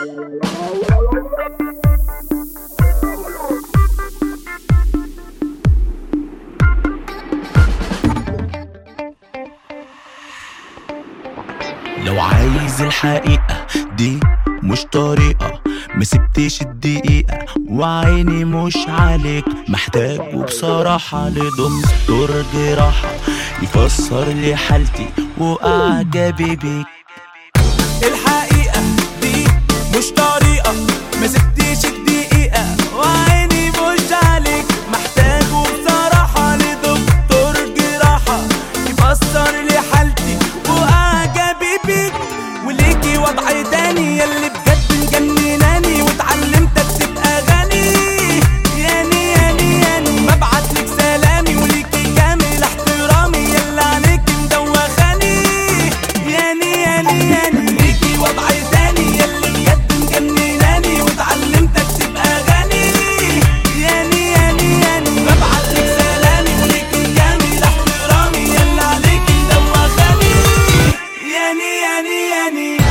لو عايز الحقيقة دي مش طريقة ما سبتش الدقيقة وعيني مش عليك محتاج وبصراحة لدكتور جراحة يفسر لي حالتي وأعجبي بيك الحقيقة دي مش طريقة ما سبتيش الدقيقة وعيني مش عليك محتاج وبصراحة لدكتور جراحة يفسر لي حالتي وأعجبي بيك وليكي وضع تاني يلي بجد مجنناني واتعلمت اكتب أغاني ياني ياني ياني ببعتلك سلامي وليكي كامل احترامي يلا عليك مدوخاني ياني ياني ياني ليكي وضع تاني يلي بجد مجنناني واتعلمت اكتب اغاني ياني ياني ياني ببعتلك سلامي وليكي كامل احترامي يلا عليك مدوخاني ياني ياني ياني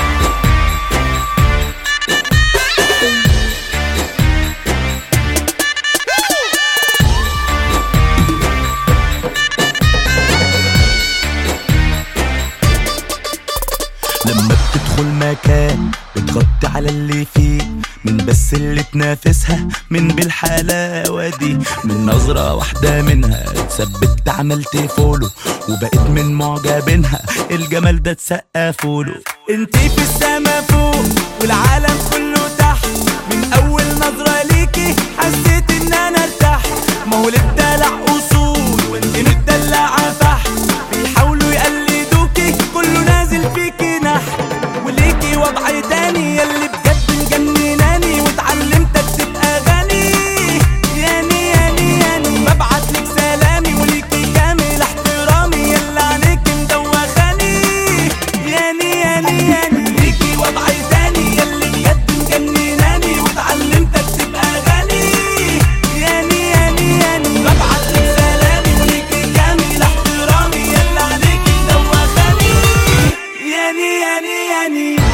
لما بتدخل مكان بتغطي على اللي فيه من بس اللي تنافسها من بالحلاوة دي من نظرة واحدة منها اتثبت عملت فولو وبقيت من معجبينها الجمال ده اتسقفوله انتي في السما فوق والعالم كله تحت من اول نظرة ليكي حسيت ان انا ارتحت ما هو للدلع اصول وانتي متدلعة فحت بيحاولوا يقلدوكي كله نازل فيكي نحت وليكي وضع تاني يلي بجد مجنناني واتعلمت اكتب اغاني ياني ياني ياني ببعتلك سلامي وليكي كامل احترامي يلا عليك مدوخاني ياني ياني ياني ليكي وضع تاني يلي بجد مجنناني واتعلمت اكتب اغاني ياني ياني ياني ببعتلك سلامي وليكي كامل احترامي يلا عليك مدوخاني ياني ياني ياني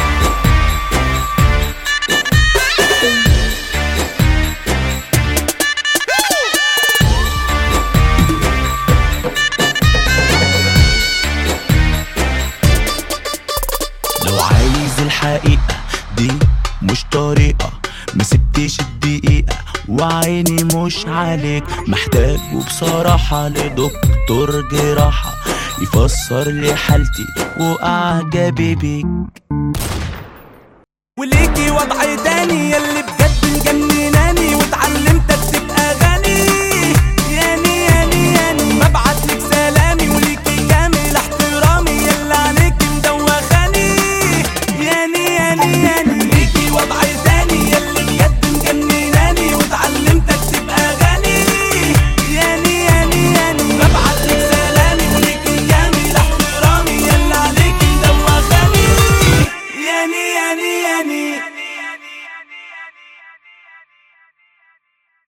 لو عايز الحقيقة دي مش طريقة ما سبتش الدقيقة وعيني مش عليك محتاج وبصراحة لدكتور جراحة يفسر لي حالتي وأعجبي بيك وليكي وضع